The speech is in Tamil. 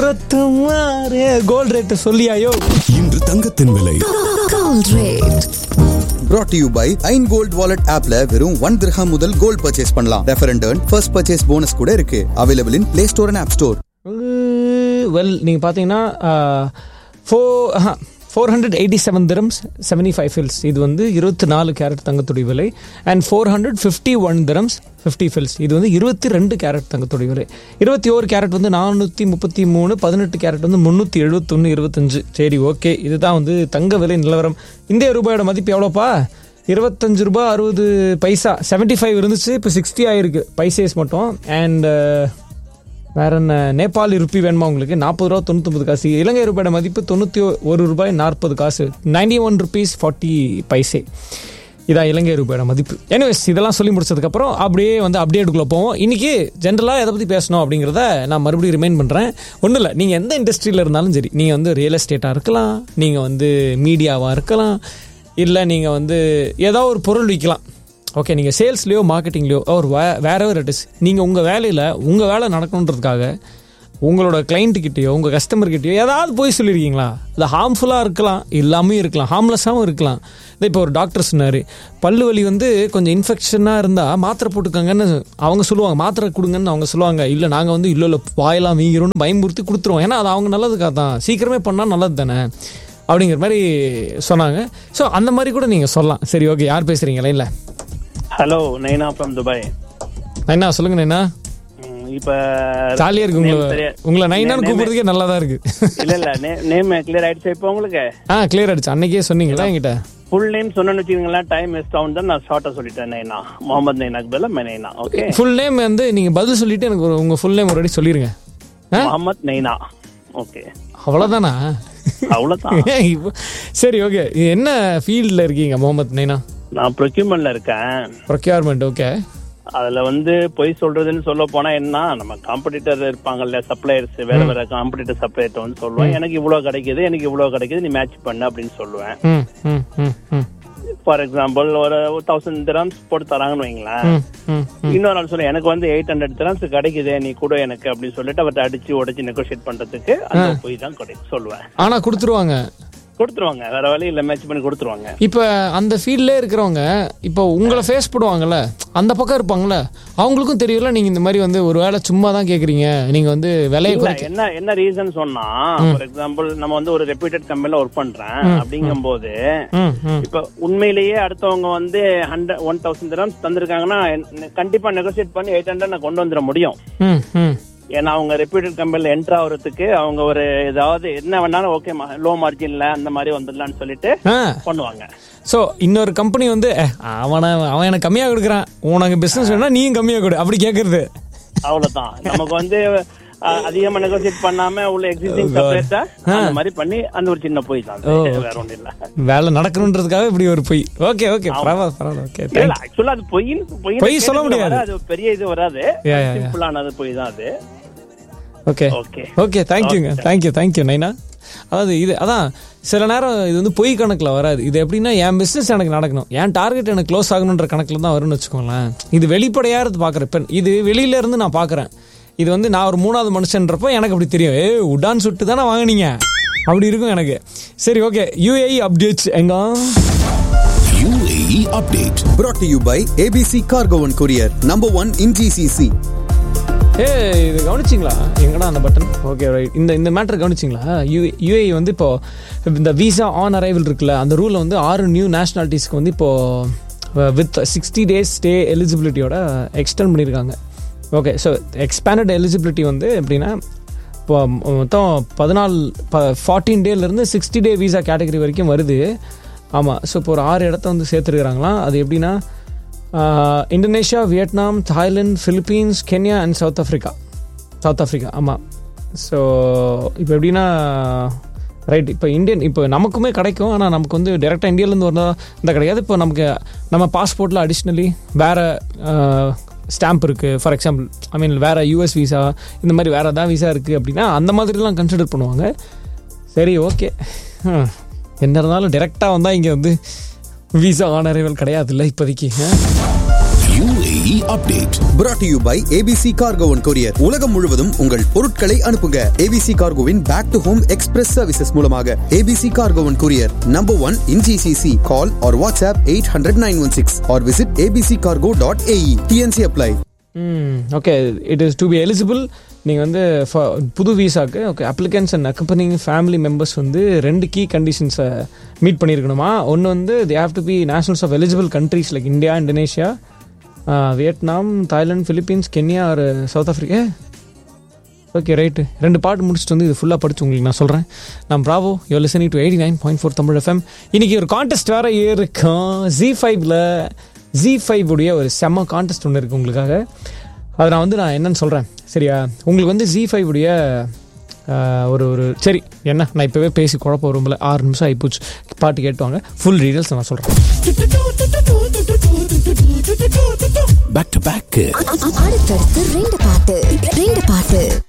இருபத்தி கோல்ட் ரேட் சொல்லியாயோ இன்று தங்கத்தின் விலை Gold rate. brought to you by ஐன் கோல்ட் வாலெட் ஆப்ல வெறும் ஒன் திரஹாம் முதல் கோல்ட் பர்ச்சேஸ் பண்ணலாம் refer and first purchase bonus கூட இருக்கு available in play store and app store well நீங்கள் பார்த்தீங்கன்னா four four hundred eighty seven dirhams seventy five fils இது வந்து இருபத்தி நாலு கேரட் தங்கத்துடைய விலை and four hundred fifty one dirhams fifty fils இது வந்து இருபத்தி ரெண்டு கேரட் தங்கத்துடைய விலை இருபத்தி ஓரு கேரட் வந்து நானூற்றி முப்பத்தி மூணு பதினெட்டு கேரட் வந்து முந்நூற்றி எழுபத்தொன்று இருபத்தஞ்சு சரி ஓகே இதுதான் வந்து தங்க விலை நிலவரம் இந்திய ரூபாயோட மதிப்பு எவ்வளோப்பா இருபத்தஞ்சு ரூபா அறுபது பைசா செவன்ட்டி ஃபைவ் இருந்துச்சு இப்போ சிக்ஸ்டி ஆயிருக்கு பைசேஸ் மட்டும் அண்ட் வேற என்ன நேபாளி ருப்பி வேணுமா உங்களுக்கு நாற்பது ரூபா தொண்ணூத்தொம்பது காசு இலங்கை ரூபாயோட மதிப்பு தொண்ணூற்றி ஒரு ரூபாய் நாற்பது காசு ninety one rupees forty paise இதான் இலங்கை ரூபாயோட மதிப்பு எனிவேஸ் இதெல்லாம் சொல்லி முடிச்சதுக்கப்புறம் அப்படியே வந்து அப்டேட்டுக்குள்ளே போவோம் இன்னைக்கு ஜென்ரலாக எதை பற்றி பேசணும் அப்படிங்கிறத நான் மறுபடியும் ரிமைண்ட் பண்ணுறேன் ஒன்றும் இல்லை நீங்கள் எந்த இண்டஸ்ட்ரியில் இருந்தாலும் சரி நீங்கள் வந்து ரியல் எஸ்டேட்டாக இருக்கலாம் நீங்கள் வந்து மீடியாவாக இருக்கலாம் இல்லை நீங்கள் வந்து ஏதோ ஒரு பொருள் விற்கலாம் ஓகே நீங்கள் சேல்ஸ்லேயோ மார்க்கெட்டிங்லேயோ ஒரு வே வேற ஒரு இட் இஸ் நீங்கள் உங்கள் வேலையில் உங்கள் வேலை நடக்கணுன்றதுக்காக உங்களோட கிளைண்ட்டுக்கிட்டேயோ உங்கள் கஸ்டமர்கிட்டயோ ஏதாவது போய் சொல்லியிருக்கீங்களா அது ஹார்ம்ஃபுல்லாக இருக்கலாம் இல்லாமல் இருக்கலாம் ஹார்ம்லெஸ்ஸாகவும் இருக்கலாம் இது இப்போ ஒரு டாக்டர் சொன்னார் பல்லு வலி வந்து கொஞ்சம் இன்ஃபெக்ஷனாக இருந்தால் மாத்திரை போட்டுக்கோங்கன்னு அவங்க சொல்லுவாங்க மாத்திரை கொடுங்கன்னு அவங்க சொல்லுவாங்க இல்லை நாங்கள் வந்து இல்லை இல்லை வாயெல்லாம் வீங்கிறோம்னு பயமுறுத்தி கொடுத்துருவோம் ஏன்னா அது அவங்க நல்லதுக்காக தான் சீக்கிரமே பண்ணால் நல்லது தானே அப்படிங்கிற மாதிரி சொன்னாங்க ஸோ அந்த மாதிரி கூட நீங்கள் சொல்லலாம் சரி ஓகே யார் பேசுகிறீங்களா இல்லை hello Naina from Dubai Naina சொல்லுங்க நைனா ம், இப்ப ஜாலியா இருக்கு name உங்களை சரியா- உங்களை நைனான்னு name- கூப்பிடுறதுக்கே நல்லா தான் இருக்கு இல்ல இல்ல நேம் கிளியர் ஆயிடுச்சு இப்போ உங்களுக்கு ஆ கிளியர் ஆயிடுச்சு அன்னைக்கே சொன்னீங்களா என்கிட்ட ஃபுல் நேம் சொன்னேன்னு வச்சுக்கீங்களேன் டைம் வேஸ்ட் ஆகும் தான் நான் ஷார்ட்டா சொல்லிட்டேன் நைனா முகமது நைனாக்கு பதிலா my Naina okay full name வந்து நீங்க பதில் சொல்லிட்டு எனக்கு ஒரு- உங்க ஃபுல் நேம் ஒரு வாட்டி சொல்லிருங்க ஆ? முகமது நைனா ஓகே அவ்வளவுதானா அவ்வளவுதான் இப்போ- சரி ஓகே என்ன ஃபீல்ட்ல இருக்கீங்க முகமது நைனா நான் ப்ரொக்யூமெண்ட்ல இருக்கேன் ப்ரொக்யூர்மெண்ட் ஓகே அதுல வந்து பொய் சொல்றதுன்னு சொல்ல போனா என்ன நம்ம காம்படிட்டர் இருப்பாங்கல்ல சப்ளையர்ஸ் வேற வேற காம்படிட்டர் சப்ளையர்ட்ட வந்து சொல்லுவேன் எனக்கு இவ்வளவு கிடைக்குது எனக்கு இவ்வளவு கிடைக்குது நீ மேட்ச் பண்ணு அப்படின்னு சொல்லுவேன் ம் ம் ம் ம் ஃபார் எக்ஸாம்பிள் ஒரு தௌசண்ட் திரம்ஸ் போட்டு தராங்கன்னு வைங்களேன் ம், ம் ம் இன்னொரு ஆள் சொல்ல எனக்கு வந்து எயிட் ஹண்ட்ரட் திரம்ஸ் கிடைக்குது நீ கூட எனக்கு அப்படின்னு சொல்லிட்டு அவர்கிட்ட அடிச்சு உடைச்சு நெகோஷியேட் பண்றதுக்கு அந்த போய் தான் கொடு சொல்லுவேன் ஆனா கொடுத்துருவாங்க கொடுத்துருவாங்க வேற வழி இல்ல மேட்ச் பண்ணி கொடுத்துருவாங்க இப்போ அந்த ஃபீல்ட்ல இருக்கிறவங்க இப்போ உங்களை ஃபேஸ் போடுவாங்கல்ல அந்த பக்கம் இருப்பாங்கல்ல அவங்களுக்கும் தெரியல நீங்க இந்த மாதிரி வந்து ஒரு வேளை சும்மா தான் கேக்குறீங்க நீங்க வந்து விலையை இல்ல, குறைக்க என்ன என்ன ரீசன் சொன்னா ஃபார் எக்ஸாம்பிள் நம்ம வந்து ஒரு ரெப்யூட்டட் கம்பெனில ஒர்க் பண்றேன் அப்படிங்கும்போது ம் ம் இப்ப உண்மையிலேயே அடுத்தவங்க வந்து ஹண்ட்ரட் ஒன் தௌசண்ட் திரம்ஸ் தந்திருக்காங்கன்னா என்ன- கண்டிப்பா நெகோசியேட் பண்ணி எயிட் ஹண்ட்ரட் நான் கொண்டு வந்துட முடியும் ம் ம் ஏன்னா அவங்க ரெப்யூட்டட் கம்பெனில என்டர் ஆகுறதுக்கு அவங்க ஒரு ஏதாவது என்ன வேணாலும் ஓகே லோ மார்ஜின்ல அந்த மாதிரி வந்துடலாம்னு சொல்லிட்டு ஆ பண்ணுவாங்க ஸோ இன்னொரு கம்பெனி வந்து "ஏ, அவனை அவன் எனக்கு கம்மியாக கொடுக்குறான் உனக்கு பிஸ்னஸ் வேணா நீயும் கம்மியாக கொடு அப்படி கேட்கறது அவ்வளவுதான் நமக்கு வந்து அஹ், அதிகமா நெகோசியேட் பண்ணாம உள்ள எக்ஸிஸ்டிங் சப்ளைட்ட அந்த மாதிரி பண்ணி அந்த ஒரு சின்ன போய் தான் வேற ஒண்ணும் இல்ல வேலை நடக்கணுன்றதுக்காக இப்படி ஒரு பொய் ஓகே ஓகே பரவாயில்ல பரவாயில்ல ஓகே இல்ல ஆக்சுவலா அது பொய்ன்னு பொய் பொய் சொல்ல முடியாது. அது பெரிய இது வராது Yeah, yeah, yeah. சிம்பிளானது பொய் தான் அது ஓகே ஓகே ஓகே தேங்க்யூங்க தேங்க்யூ தேங்க்யூ நைனா அதாவது இது அதான் சில நேரம் இது வந்து பொய் கணக்கில் வராது இது எப்படின்னா என் பிஸ்னஸ் எனக்கு நடக்கணும் என் டார்கெட் எனக்கு க்ளோஸ் ஆகணுன்ற கணக்கில் தான் வரும்னு வச்சுக்கோங்களேன் இது வெளிப்படையாக இருந்து பார்க்குறேன் இப்போ இது வெளியில இருந்து நான் பார்க்குறேன் இது வந்து நான் ஒரு மூணாவது மனுஷன்றப்போ எனக்கு அப்படி தெரியும் ஏ உடான் சுட்டு தானே வாங்குனீங்க அப்படி இருக்கும் எனக்கு சரி ஓகே யூஏஇ அப்டேட்ஸ் எங்க UAE update. brought to you by ABC cargo and courier number one in GCC ஏ இது கவனிச்சிங்களா எங்கடா அந்த பட்டன் ஓகே ரைட் இந்த இந்த மேட்டர் கவனிச்சிங்களா யூ யூஏ வந்து இப்போ இந்த விசா ஆன் அரைவல் இருக்குல்ல அந்த ரூலை வந்து ஆறு நியூ நேஷனாலிட்டிஸ்க்கு வந்து இப்போ வித் சிக்ஸ்டி டேஸ் ஸ்டே எலிஜிபிலிட்டியோட எக்ஸ்டெண்ட் பண்ணியிருக்காங்க ஓகே ஸோ எக்ஸ்பேண்டட் எலிஜிபிலிட்டி வந்து எப்படின்னா இப்போ மொத்தம் பதினாலு ப ஃபார்ட்டீன் டேலேருந்து சிக்ஸ்டி டே விசா கேட்டகரி வரைக்கும் வருது ஆமாம் ஸோ இப்போ ஒரு ஆறு இடத்த வந்து சேர்த்துருக்குறாங்களாம் அது எப்படின்னா Indonesia Vietnam Thailand Philippines Kenya and South Africa South Africa ஆமாம் ஸோ இப்போ எப்படின்னா ரைட் இப்போ இந்தியன் இப்போ நமக்குமே கிடைக்கும் ஆனால் நமக்கு வந்து டேரெக்டாக இந்தியாவிலேருந்து வந்தால் இந்த கிடையாது இப்போ நமக்கு நம்ம பாஸ்போர்ட்டில் அடிஷ்னலி வேறு ஸ்டாம்ப் இருக்குது ஃபார் எக்ஸாம்பிள் ஐ மீன் வேறு யூஎஸ் விசா இந்த மாதிரி வேறு ஏதாவது விசா இருக்குது அப்படின்னா அந்த மாதிரிலாம் கன்சிடர் பண்ணுவாங்க சரி ஓகே என்ன இருந்தாலும் டேரெக்டாக வந்தால் இங்கே வந்து விசா ஆன் அரைவல் கிடையாது இல்லை இப்போதைக்கு ஆ? UAE update. brought to you by ABC Cargo and Courier. உலகம் முழுவதும் உங்கள் பொருட்களை அனுப்புங்க ABC Cargoவின் back to home express services மூலமாக ABC Cargo and Courier number one in GCC. Call or WhatsApp 800-916 or visit abccargo.ae. TNC apply. Okay it is to be eligible நீங்கள் வந்து for புது விசாக்கு okay applicants and accompanying family members வந்து ரெண்டு கீ கண்டிஷன்ஸை மீட் பண்ணியிருக்கணுமா ஒன்று வந்து they have to be nationals of eligible countries like India Indonesia Vietnam Thailand Philippines Kenya ஒரு சவுத் ஆஃப்ரிக்கா ஓகே ரைட்டு ரெண்டு பாட்டு முடிச்சுட்டு வந்து இது ஃபுல்லாக படிச்சு உங்களுக்கு நான் சொல்கிறேன் நான் bravo you listening to eighty nine point four Tamil FM இன்னைக்கு ஒரு கான்டெஸ்ட் வேறு இருக்கும் ஜி ஃபைவ்ல ஜி ஃபைவ் உடைய ஒரு செம்ம கான்டெஸ்ட் ஒன்று இருக்குது உங்களுக்காக அதை நான் வந்து நான் என்னன்னு சொல்கிறேன் சரியா உங்களுக்கு வந்து ஜி ஃபைவ் உடைய ஆஹ், ஒரு ஒரு சரி என்ன நான் இப்போவே பேசி குழப்ப வரும்ல ஆறு நிமிஷம் ஆகிப்போச்சு பாட்டு கேட்டுவாங்க ஃபுல் டீட்டெயில்ஸ் நான் சொல்கிறேன் Back to back. அடுத்தடுத்து ரெண்டு பாட்டு ரெண்டு பாட்டு